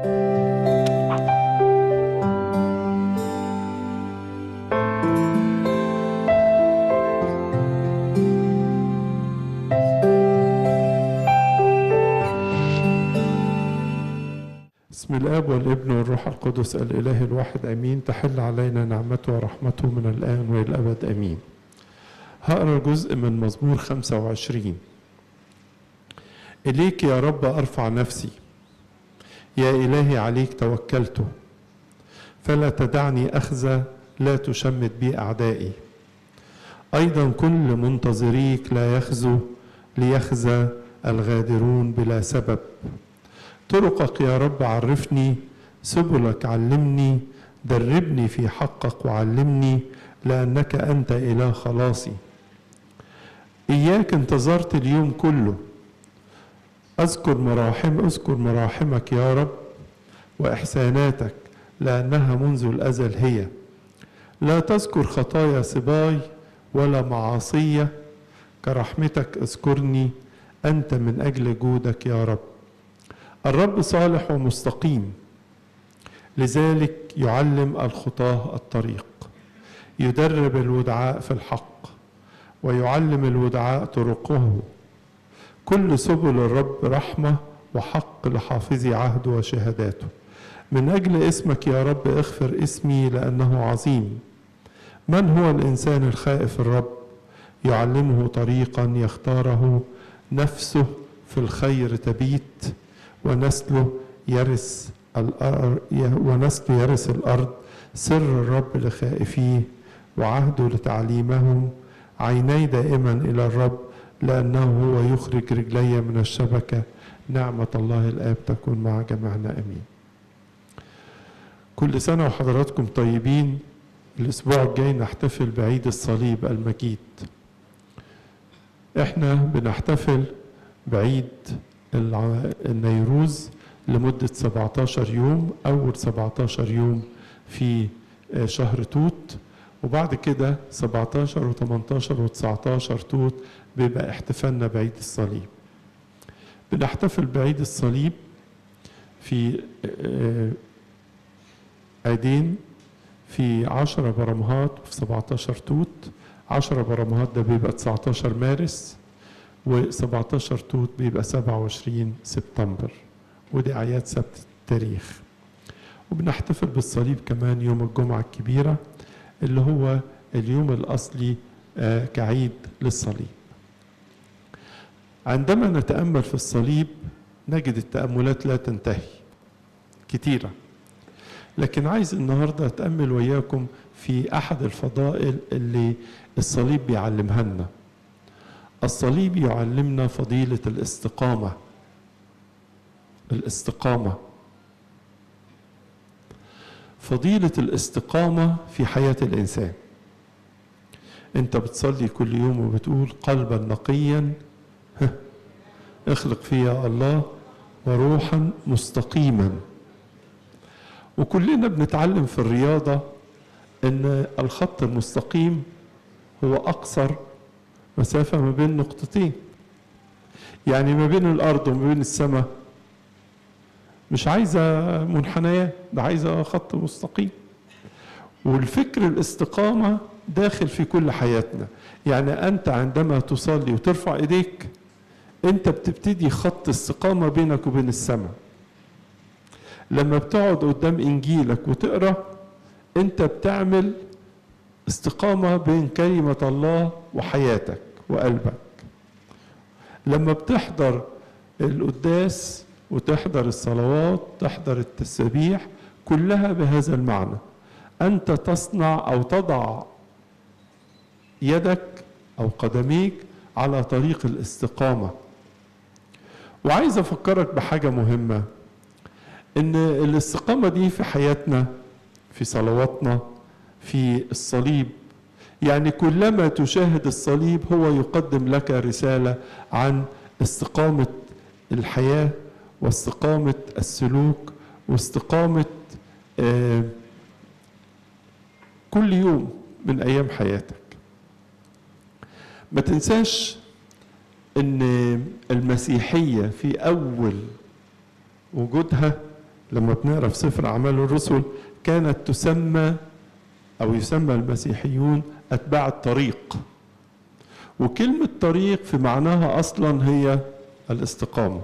بسم الاب والابن والروح القدس الاله الواحد امين تحل علينا نعمته ورحمته من الان والى الابد امين هقرا جزء من مزمور 25 اليك يا رب ارفع نفسي يا الهي عليك توكلت فلا تدعني اخزى لا تشمت بي اعدائي ايضا كل منتظريك لا يخزو ليخزى الغادرون بلا سبب طرقك يا رب عرفني سبلك علمني دربني في حقك وعلمني لأنك أنت إله خلاصي إياك انتظرت اليوم كله أذكر مراحم أذكر مراحمك يا رب وإحساناتك لأنها منذ الأزل هي لا تذكر خطايا صباي ولا معاصية كرحمتك اذكرني أنت من أجل جودك يا رب الرب صالح ومستقيم لذلك يعلم الخطاه الطريق يدرب الودعاء في الحق ويعلم الودعاء طرقه كل سبل الرب رحمه وحق لحافظي عهده وشهاداته من اجل اسمك يا رب اغفر اسمي لانه عظيم من هو الانسان الخائف الرب يعلمه طريقا يختاره نفسه في الخير تبيت ونسله يرث الأرض ونسله يرث الأرض سر الرب لخائفيه وعهده لتعليمهم عيني دائما إلى الرب لأنه هو يخرج رجلي من الشبكة نعمة الله الآب تكون مع جميعنا أمين كل سنة وحضراتكم طيبين الأسبوع الجاي نحتفل بعيد الصليب المجيد احنا بنحتفل بعيد النيروز لمدة 17 يوم أول 17 يوم في شهر توت وبعد كده 17 و18 و19 توت بيبقى احتفالنا بعيد الصليب بنحتفل بعيد الصليب في عيدين في 10 برمهات وفي 17 توت 10 برمهات ده بيبقى 19 مارس و17 توت بيبقى 27 سبتمبر ودي أعياد سبت التاريخ وبنحتفل بالصليب كمان يوم الجمعة الكبيرة اللي هو اليوم الأصلي كعيد للصليب عندما نتأمل في الصليب نجد التأملات لا تنتهي كتيرة لكن عايز النهاردة أتأمل وياكم في أحد الفضائل اللي الصليب بيعلمها لنا الصليب يعلمنا فضيلة الاستقامة الاستقامة فضيلة الاستقامة في حياة الإنسان أنت بتصلي كل يوم وبتقول قلبا نقيا اخلق فيا الله وروحا مستقيما وكلنا بنتعلم في الرياضة أن الخط المستقيم هو أقصر مسافة ما بين نقطتين يعني ما بين الأرض وما بين السماء مش عايزة منحنيات ده عايزة خط مستقيم والفكر الاستقامة داخل في كل حياتنا يعني أنت عندما تصلي وترفع إيديك أنت بتبتدي خط استقامة بينك وبين السماء لما بتقعد قدام إنجيلك وتقرأ أنت بتعمل استقامة بين كلمة الله وحياتك وقلبك لما بتحضر القداس وتحضر الصلوات تحضر التسبيح كلها بهذا المعنى أنت تصنع أو تضع يدك أو قدميك على طريق الاستقامة وعايز أفكرك بحاجة مهمة إن الاستقامة دي في حياتنا في صلواتنا في الصليب يعني كلما تشاهد الصليب هو يقدم لك رسالة عن استقامة الحياة واستقامة السلوك واستقامة آه كل يوم من أيام حياتك ما تنساش ان المسيحية في أول وجودها لما بنقرا في سفر اعمال الرسل كانت تسمى او يسمى المسيحيون اتباع الطريق وكلمه طريق في معناها اصلا هي الاستقامه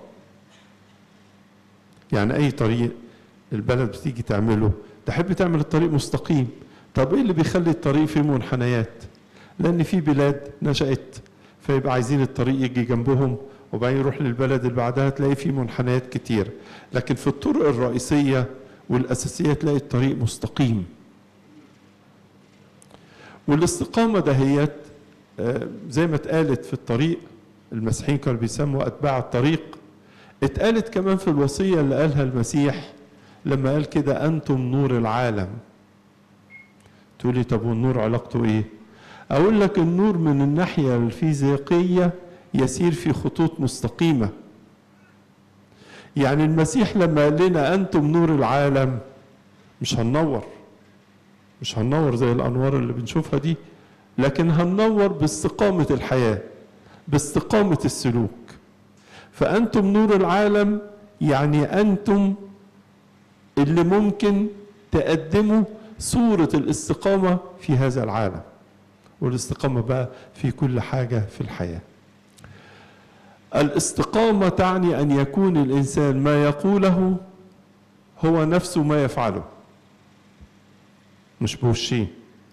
يعني اي طريق البلد بتيجي تعمله تحب تعمل الطريق مستقيم طب ايه اللي بيخلي الطريق فيه منحنيات لان في بلاد نشأت فيبقى عايزين الطريق يجي جنبهم وبعدين يروح للبلد اللي بعدها تلاقي فيه منحنيات كتير لكن في الطرق الرئيسية والأساسية تلاقي الطريق مستقيم والاستقامة دهيت آه، زي ما اتقالت في الطريق المسيحيين كانوا بيسموا أتباع الطريق اتقالت كمان في الوصية اللي قالها المسيح لما قال كده أنتم نور العالم تقولي طب والنور علاقته إيه أقول لك النور من الناحية الفيزيقية يسير في خطوط مستقيمة يعني المسيح لما قال لنا أنتم نور العالم مش هننور مش هننور زي الأنوار اللي بنشوفها دي لكن هننور باستقامة الحياة باستقامة السلوك فأنتم نور العالم يعني أنتم اللي ممكن تقدموا صورة الاستقامة في هذا العالم والاستقامة بقى في كل حاجة في الحياة الاستقامة تعني أن يكون الإنسان ما يقوله هو نفسه ما يفعله مش بوشين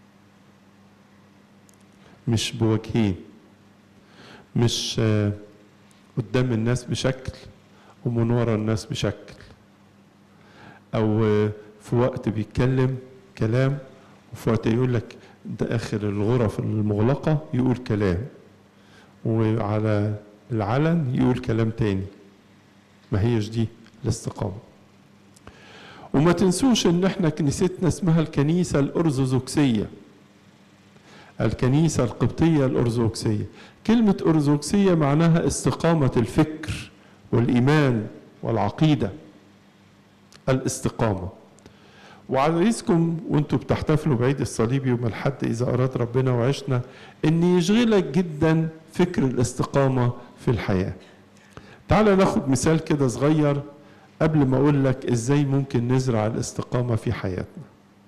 مش بوجهين مش آه، قدام الناس بشكل ومن ورا الناس بشكل او آه، في وقت بيتكلم كلام وفي وقت يقول لك ده اخر الغرف المغلقه يقول كلام وعلى العلن يقول كلام تاني ما هيش دي الاستقامه وما تنسوش ان احنا كنيستنا اسمها الكنيسه الارثوذكسيه الكنيسه القبطيه الارثوذكسيه كلمه ارثوذكسيه معناها استقامه الفكر والايمان والعقيده الاستقامه وعايزكم وانتوا بتحتفلوا بعيد الصليب يوم الحد اذا اراد ربنا وعشنا ان يشغلك جدا فكر الاستقامه في الحياه تعال ناخد مثال كده صغير قبل ما اقول لك ازاي ممكن نزرع الاستقامه في حياتنا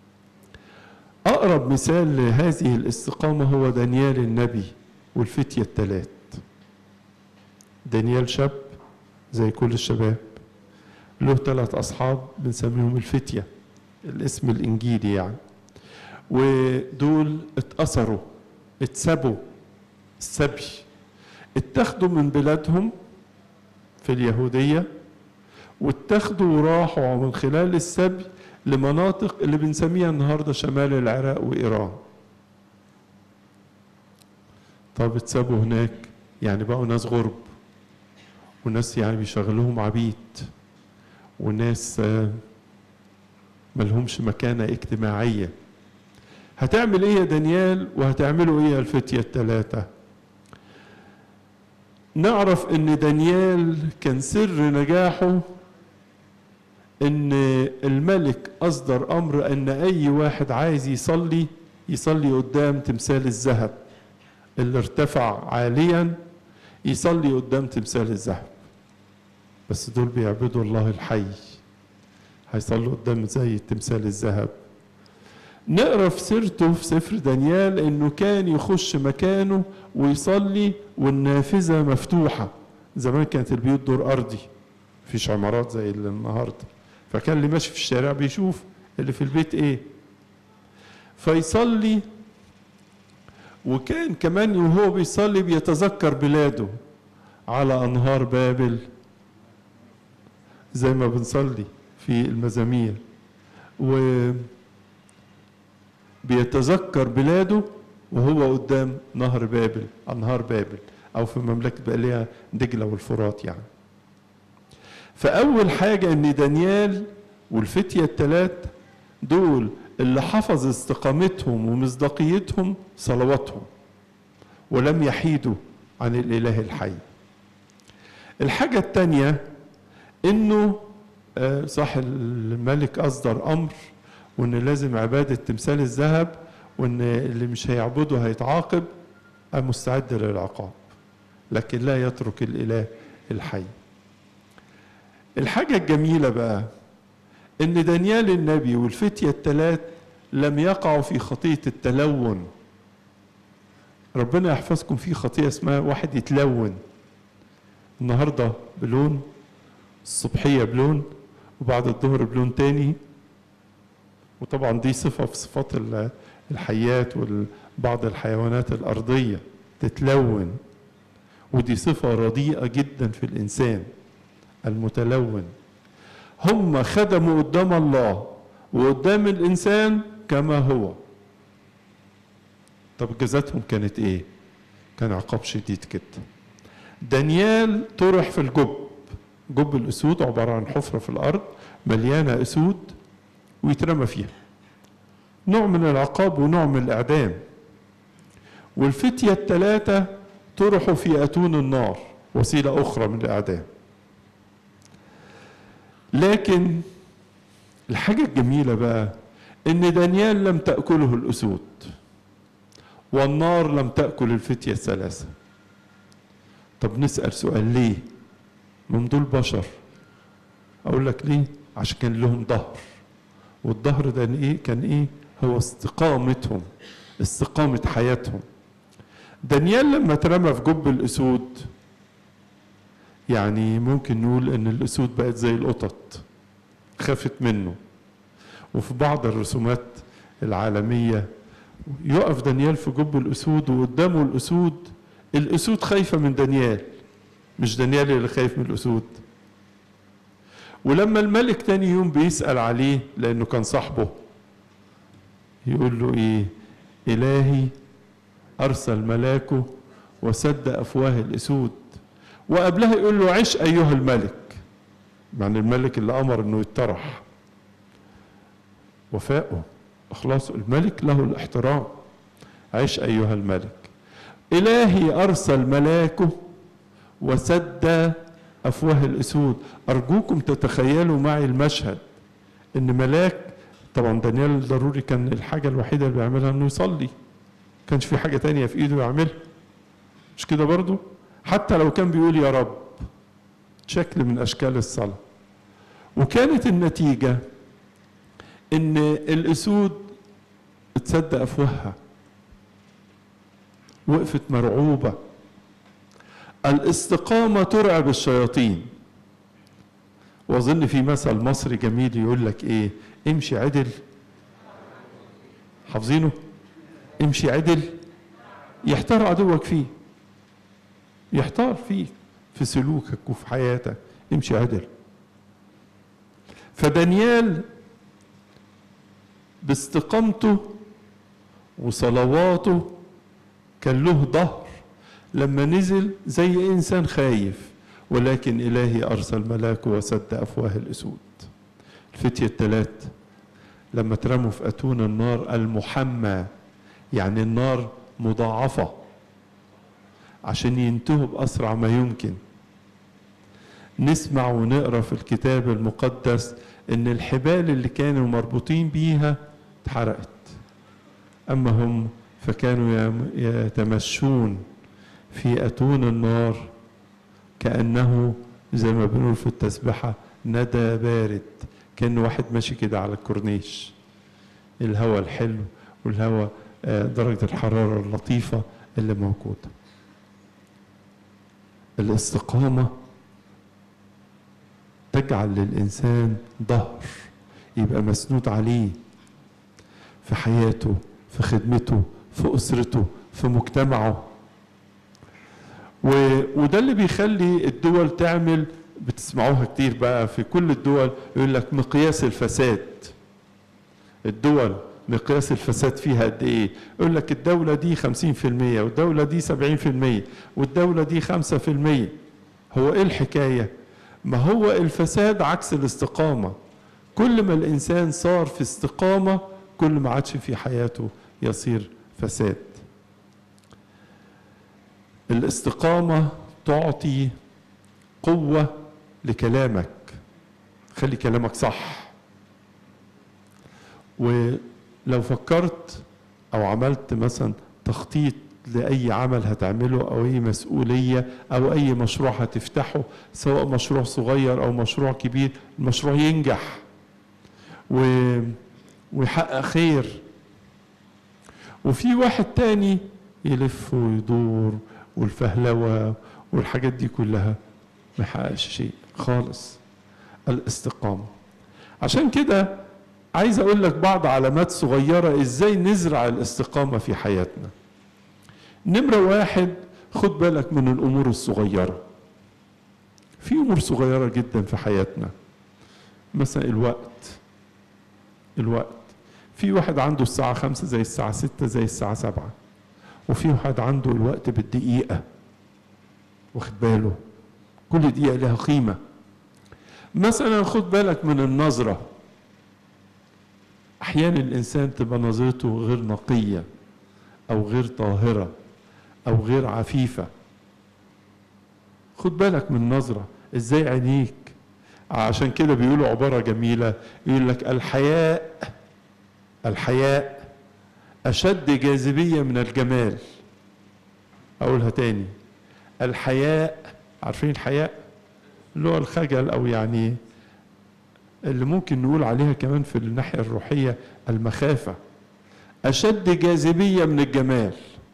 اقرب مثال لهذه الاستقامه هو دانيال النبي والفتيه الثلاث دانيال شاب زي كل الشباب له ثلاث اصحاب بنسميهم الفتيه الاسم الانجيلي يعني ودول اتأثروا اتسبوا السبي اتخذوا من بلادهم في اليهودية واتخذوا وراحوا من خلال السبي لمناطق اللي بنسميها النهاردة شمال العراق وإيران طب اتسابوا هناك يعني بقوا ناس غرب وناس يعني بيشغلوهم عبيد وناس آه ملهمش مكانة اجتماعية هتعمل ايه يا دانيال وهتعملوا ايه يا الفتية الثلاثة نعرف ان دانيال كان سر نجاحه ان الملك اصدر امر ان اي واحد عايز يصلي يصلي قدام تمثال الذهب اللي ارتفع عاليا يصلي قدام تمثال الذهب بس دول بيعبدوا الله الحي هيصلوا قدام زي تمثال الذهب نقرا في سيرته في سفر دانيال انه كان يخش مكانه ويصلي والنافذه مفتوحه زمان كانت البيوت دور ارضي مفيش عمارات زي اللي النهارده فكان اللي ماشي في الشارع بيشوف اللي في البيت ايه فيصلي وكان كمان وهو بيصلي بيتذكر بلاده على انهار بابل زي ما بنصلي في المزامير و بيتذكر بلاده وهو قدام نهر بابل انهار بابل او في مملكه بقى ليها دجله والفرات يعني فاول حاجه ان دانيال والفتيه الثلاث دول اللي حفظ استقامتهم ومصداقيتهم صلواتهم ولم يحيدوا عن الاله الحي الحاجه الثانيه انه صح الملك اصدر امر وان لازم عباده تمثال الذهب وان اللي مش هيعبده هيتعاقب مستعد للعقاب لكن لا يترك الاله الحي الحاجه الجميله بقى ان دانيال النبي والفتية الثلاث لم يقعوا في خطية التلون ربنا يحفظكم في خطية اسمها واحد يتلون النهاردة بلون الصبحية بلون وبعد الظهر بلون تاني وطبعا دي صفة في صفات الحيات وبعض الحيوانات الأرضية تتلون ودي صفة رديئة جدا في الإنسان المتلون هم خدموا قدام الله وقدام الإنسان كما هو طب جزاتهم كانت إيه؟ كان عقاب شديد جدا دانيال طرح في الجب جب الأسود عبارة عن حفرة في الأرض مليانة أسود ويترمى فيها نوع من العقاب ونوع من الإعدام والفتية الثلاثة طرحوا في أتون النار وسيلة أخرى من الإعدام لكن الحاجة الجميلة بقى إن دانيال لم تأكله الأسود والنار لم تأكل الفتية الثلاثة طب نسأل سؤال ليه؟ من دول بشر أقول لك ليه؟ عشان كان لهم ظهر والظهر ده إيه؟ كان إيه؟ هو استقامتهم استقامة حياتهم دانيال لما اترمى في جب الأسود يعني ممكن نقول ان الاسود بقت زي القطط خافت منه وفي بعض الرسومات العالميه يقف دانيال في جب الاسود وقدامه الاسود الاسود خايفه من دانيال مش دانيال اللي خايف من الاسود ولما الملك تاني يوم بيسال عليه لانه كان صاحبه يقول له ايه الهي ارسل ملاكه وسد افواه الاسود وقبلها يقول له عش ايها الملك يعني الملك اللي امر انه يطرح وفاءه اخلاصه الملك له الاحترام عش ايها الملك الهي ارسل ملاكه وسد افواه الاسود ارجوكم تتخيلوا معي المشهد ان ملاك طبعا دانيال ضروري كان الحاجه الوحيده اللي بيعملها انه يصلي كانش في حاجه تانية في ايده يعملها مش كده برضه حتى لو كان بيقول يا رب شكل من اشكال الصلاه وكانت النتيجه ان الاسود اتسد افواهها وقفت مرعوبه الاستقامه ترعب الشياطين واظن في مثل مصري جميل يقول لك ايه امشي عدل حافظينه امشي عدل يحتار عدوك فيه يحتار فيك في سلوكك وفي حياتك امشي عدل فدانيال باستقامته وصلواته كان له ظهر لما نزل زي انسان خايف ولكن الهي ارسل ملاكه وسد افواه الاسود الفتيه الثلاث لما اترموا في اتون النار المحمى يعني النار مضاعفه عشان ينتهوا بأسرع ما يمكن نسمع ونقرا في الكتاب المقدس ان الحبال اللي كانوا مربوطين بيها اتحرقت اما هم فكانوا يتمشون في اتون النار كانه زي ما بنقول في التسبحه ندى بارد كان واحد ماشي كده على الكورنيش الهواء الحلو والهواء درجه الحراره اللطيفه اللي موجوده الاستقامة تجعل للإنسان ظهر يبقى مسنود عليه في حياته في خدمته في أسرته في مجتمعه و... وده اللي بيخلي الدول تعمل بتسمعوها كتير بقى في كل الدول يقول لك مقياس الفساد الدول مقياس الفساد فيها قد ايه يقول لك الدولة دي 50% والدولة دي 70% والدولة دي 5% هو ايه الحكاية ما هو الفساد عكس الاستقامة كل ما الإنسان صار في استقامة كل ما عادش في حياته يصير فساد الاستقامة تعطي قوة لكلامك خلي كلامك صح ولو فكرت او عملت مثلا تخطيط لاي عمل هتعمله او اي مسؤوليه او اي مشروع هتفتحه سواء مشروع صغير او مشروع كبير المشروع ينجح و... ويحقق خير وفي واحد تاني يلف ويدور والفهلوة والحاجات دي كلها ما يحققش شيء خالص الاستقامة عشان كده عايز اقول لك بعض علامات صغيرة ازاي نزرع الاستقامة في حياتنا نمرة واحد خد بالك من الامور الصغيرة في امور صغيرة جدا في حياتنا مثلا الوقت الوقت في واحد عنده الساعة خمسة زي الساعة ستة زي الساعة سبعة وفي واحد عنده الوقت بالدقيقة واخد باله كل دقيقة لها قيمة مثلا خد بالك من النظرة أحيانا الإنسان تبقى نظرته غير نقية أو غير طاهرة أو غير عفيفة خد بالك من النظرة إزاي عينيك عشان كده بيقولوا عبارة جميلة يقول لك الحياء الحياء أشد جاذبية من الجمال أقولها تاني الحياء عارفين الحياء اللي هو الخجل أو يعني اللي ممكن نقول عليها كمان في الناحية الروحية المخافة أشد جاذبية من الجمال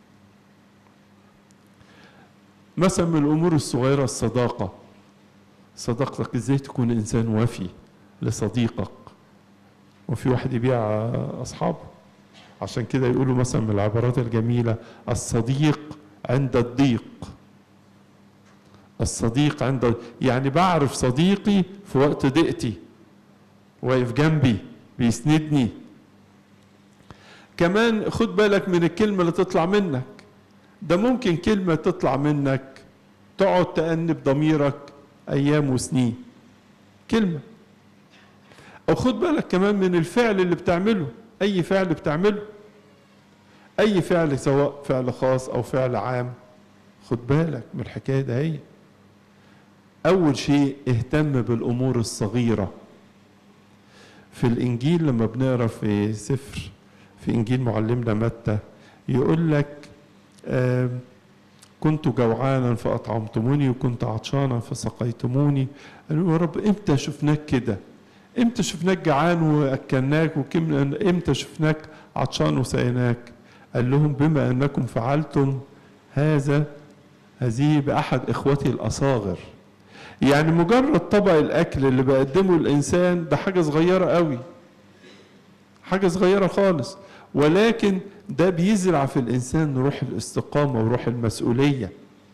مثلا من الأمور الصغيرة الصداقة صداقتك ازاي تكون انسان وفي لصديقك وفي واحد يبيع اصحابه عشان كده يقولوا مثلا من العبارات الجميله الصديق عند الضيق الصديق عند يعني بعرف صديقي في وقت ضيقتي واقف جنبي بيسندني كمان خد بالك من الكلمه اللي تطلع منك ده ممكن كلمه تطلع منك تقعد تأنب ضميرك ايام وسنين كلمه او خد بالك كمان من الفعل اللي بتعمله اي فعل بتعمله اي فعل سواء فعل خاص او فعل عام خد بالك من الحكايه ده هي اول شيء اهتم بالامور الصغيره في الانجيل لما بنقرا في سفر في انجيل معلمنا متى يقول لك آه كنت جوعانا فأطعمتموني وكنت عطشانا فسقيتموني قالوا يا رب امتى شفناك كده امتى شفناك جعان واكلناك امتى شفناك عطشان وسقيناك قال لهم بما انكم فعلتم هذا هذه باحد اخوتي الاصاغر يعني مجرد طبق الاكل اللي بقدمه الانسان ده حاجه صغيره قوي حاجه صغيره خالص ولكن ده بيزرع في الإنسان روح الاستقامة وروح المسؤولية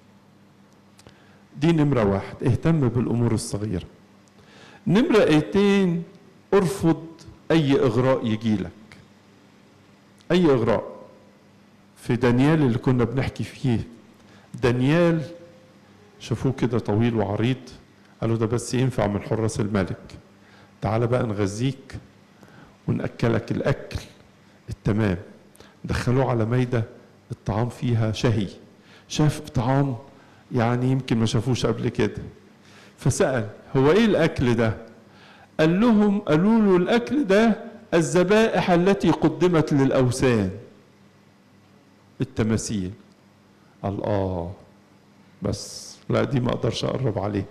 دي نمرة واحد اهتم بالأمور الصغيرة نمرة اتنين ارفض أي إغراء يجيلك أي إغراء في دانيال اللي كنا بنحكي فيه دانيال شافوه كده طويل وعريض قالوا ده بس ينفع من حراس الملك تعال بقى نغذيك ونأكلك الأكل التمام دخلوه على ميدة الطعام فيها شهي شاف طعام يعني يمكن ما شافوش قبل كده فسأل هو ايه الاكل ده قال لهم قالوا له الاكل ده الذبائح التي قدمت للاوثان التماثيل قال اه بس لا دي ما اقدرش اقرب عليه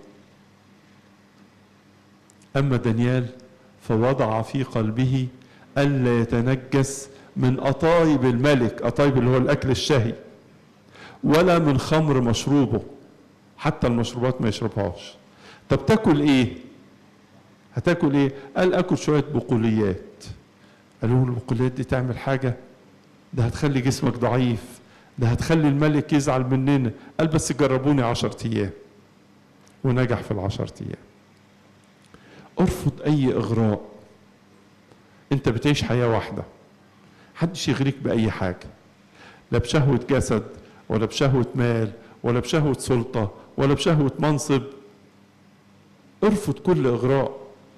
اما دانيال فوضع في قلبه الا يتنجس من أطايب الملك أطايب اللي هو الأكل الشهي ولا من خمر مشروبه حتى المشروبات ما يشربهاش طب تاكل ايه هتاكل ايه قال اكل شويه بقوليات قالوا له البقوليات دي تعمل حاجه ده هتخلي جسمك ضعيف ده هتخلي الملك يزعل مننا قال بس جربوني عشرة ايام ونجح في العشرة ايام ارفض اي اغراء انت بتعيش حياه واحده محدش يغريك بأي حاجة لا بشهوة جسد ولا بشهوة مال ولا بشهوة سلطة ولا بشهوة منصب ارفض كل إغراء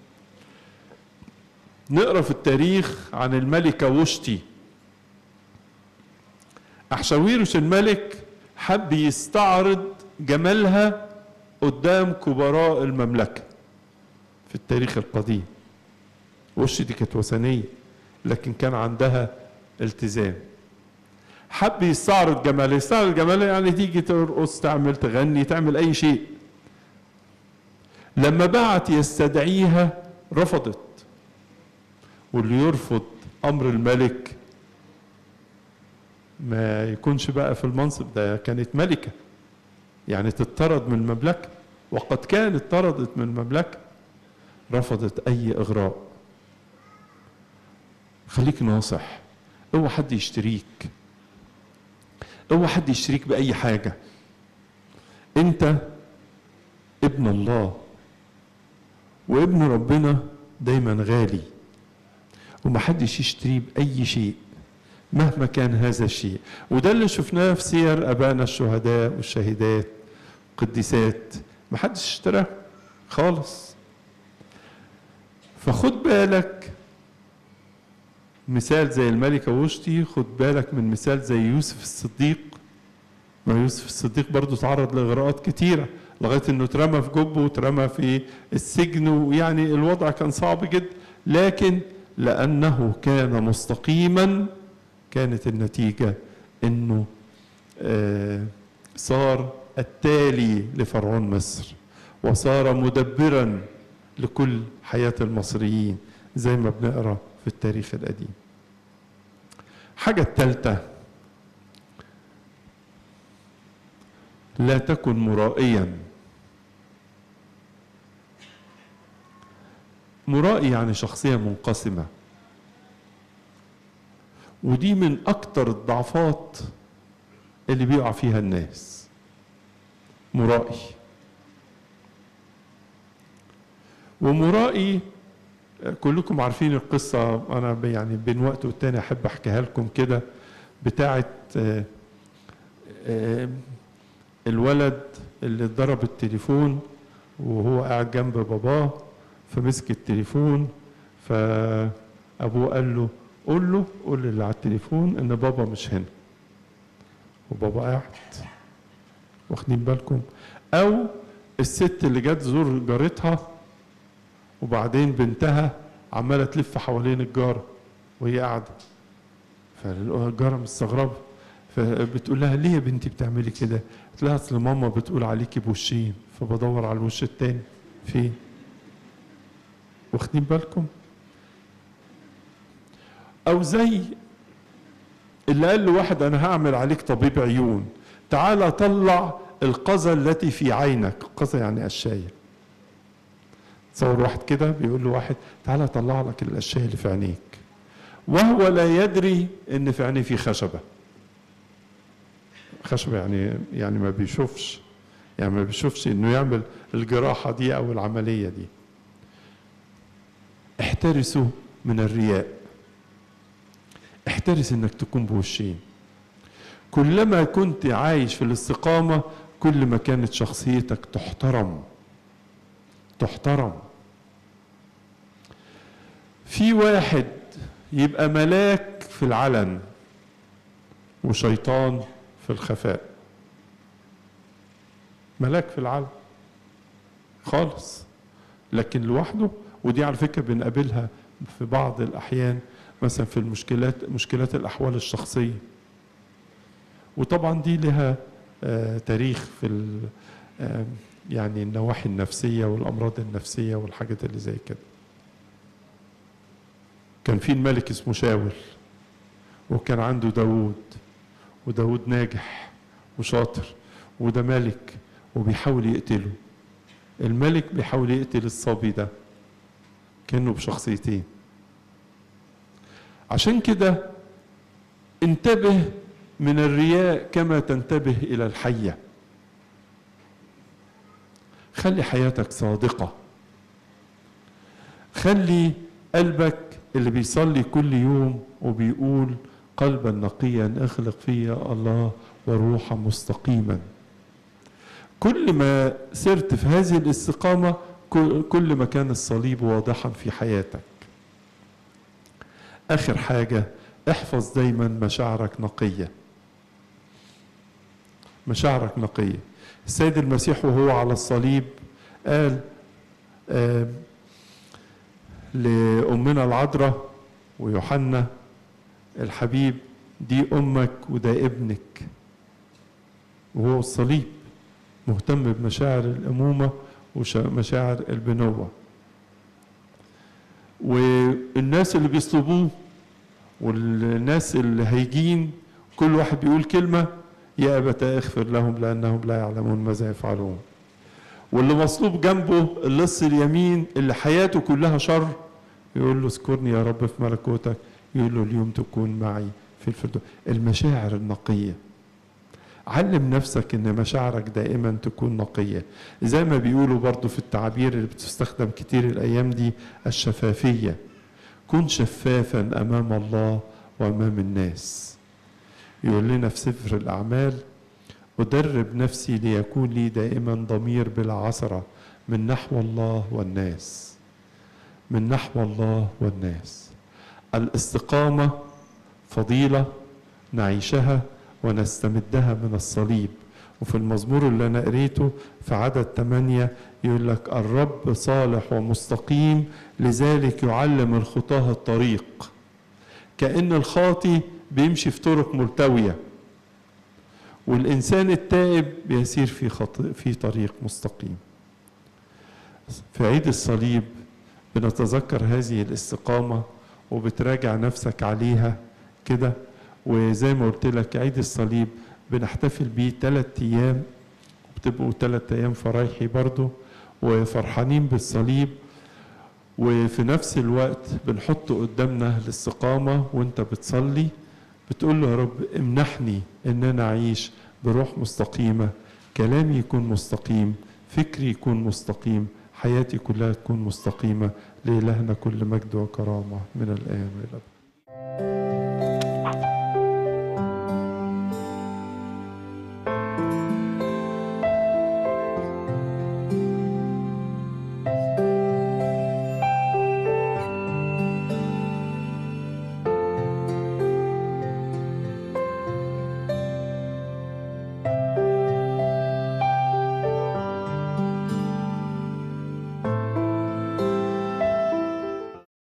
نقرا في التاريخ عن الملكة وشتي أحشاويرش الملك حب يستعرض جمالها قدام كبراء المملكة في التاريخ القديم وشتي دي كانت وثنية لكن كان عندها التزام حب يستعرض جمالها يستعرض جمالها يعني تيجي ترقص تعمل تغني تعمل اي شيء لما بعت يستدعيها رفضت واللي يرفض امر الملك ما يكونش بقى في المنصب ده كانت ملكه يعني تطرد من المملكه وقد كانت طردت من المملكه رفضت اي اغراء خليك ناصح اوعى حد يشتريك اوعى حد يشتريك باي حاجه انت ابن الله وابن ربنا دايما غالي ومحدش يشتريه باي شيء مهما كان هذا الشيء وده اللي شفناه في سير ابائنا الشهداء والشهيدات قديسات محدش اشتراه خالص فخد بالك مثال زي الملكة وشتي خد بالك من مثال زي يوسف الصديق ما يوسف الصديق برضه تعرض لإغراءات كتيرة لغاية إنه اترمى في جبه واترمى في السجن ويعني الوضع كان صعب جدا لكن لأنه كان مستقيما كانت النتيجة إنه آه صار التالي لفرعون مصر وصار مدبرا لكل حياة المصريين زي ما بنقرأ في التاريخ القديم حاجة التالتة لا تكن مرائيا مرائي يعني شخصية منقسمة ودي من أكتر الضعفات اللي بيقع فيها الناس مرائي ومرائي كلكم عارفين القصة أنا يعني بين وقت والتاني أحب أحكيها لكم كده بتاعة الولد اللي ضرب التليفون وهو قاعد جنب باباه فمسك التليفون فأبوه قال له قول له قول اللي على التليفون إن بابا مش هنا وبابا قاعد واخدين بالكم أو الست اللي جت زور جارتها وبعدين بنتها عماله تلف حوالين الجاره وهي قاعده فالجاره مستغربه فبتقول لها ليه يا بنتي بتعملي كده؟ قلت لها اصل ماما بتقول عليكي بوشين فبدور على الوش التاني فين؟ واخدين بالكم؟ او زي اللي قال لواحد انا هعمل عليك طبيب عيون تعالى طلع القذى التي في عينك قذى يعني قشايه تصور واحد كده بيقول له واحد تعالى اطلع لك الاشياء اللي في عينيك وهو لا يدري ان في عينيه في خشبه خشبه يعني يعني ما بيشوفش يعني ما بيشوفش انه يعمل الجراحه دي او العمليه دي احترسوا من الرياء احترس انك تكون بوشين كلما كنت عايش في الاستقامه كل ما كانت شخصيتك تحترم تحترم في واحد يبقى ملاك في العلن وشيطان في الخفاء ملاك في العلن خالص لكن لوحده ودي على فكره بنقابلها في بعض الاحيان مثلا في المشكلات مشكلات الاحوال الشخصيه وطبعا دي لها آه تاريخ في آه يعني النواحي النفسية والأمراض النفسية والحاجات اللي زي كده كان في الملك اسمه شاول وكان عنده داود وداود ناجح وشاطر وده ملك وبيحاول يقتله الملك بيحاول يقتل الصبي ده كأنه بشخصيتين عشان كده انتبه من الرياء كما تنتبه إلى الحيه خلي حياتك صادقة خلي قلبك اللي بيصلي كل يوم وبيقول قلبا نقيا اخلق فيا الله وروحا مستقيما كل ما سرت في هذه الاستقامة كل ما كان الصليب واضحا في حياتك آخر حاجة احفظ دايما مشاعرك نقية مشاعرك نقيه السيد المسيح وهو على الصليب قال آه لأمنا العذراء ويوحنا الحبيب دي أمك وده ابنك وهو الصليب مهتم بمشاعر الأمومة ومشاعر البنوة والناس اللي بيصلبوه والناس اللي هيجين كل واحد بيقول كلمة يا أبتا اغفر لهم لأنهم لا يعلمون ماذا يفعلون واللي مصلوب جنبه اللص اليمين اللي حياته كلها شر يقول له اذكرني يا رب في ملكوتك يقول له اليوم تكون معي في الفردوس المشاعر النقية علم نفسك ان مشاعرك دائما تكون نقية زي ما بيقولوا برضو في التعابير اللي بتستخدم كتير الايام دي الشفافية كن شفافا امام الله وامام الناس يقول لنا في سفر الاعمال ادرب نفسي ليكون لي دائما ضمير بلا عثرة من نحو الله والناس من نحو الله والناس الاستقامة فضيلة نعيشها ونستمدها من الصليب وفي المزمور اللي أنا قريته في عدد ثمانية يقول لك الرب صالح ومستقيم لذلك يعلم الخطاه الطريق كأن الخاطي بيمشي في طرق ملتوية والإنسان التائب بيسير في خط... في طريق مستقيم في عيد الصليب بنتذكر هذه الاستقامة وبتراجع نفسك عليها كده وزي ما قلت لك عيد الصليب بنحتفل بيه ثلاث أيام بتبقوا ثلاث أيام فرايحي برضو وفرحانين بالصليب وفي نفس الوقت بنحط قدامنا الاستقامة وانت بتصلي بتقول له يا رب امنحني ان انا اعيش بروح مستقيمة كلامي يكون مستقيم فكري يكون مستقيم حياتي كلها تكون مستقيمة لإلهنا كل مجد وكرامة من الآن وإلى الأبد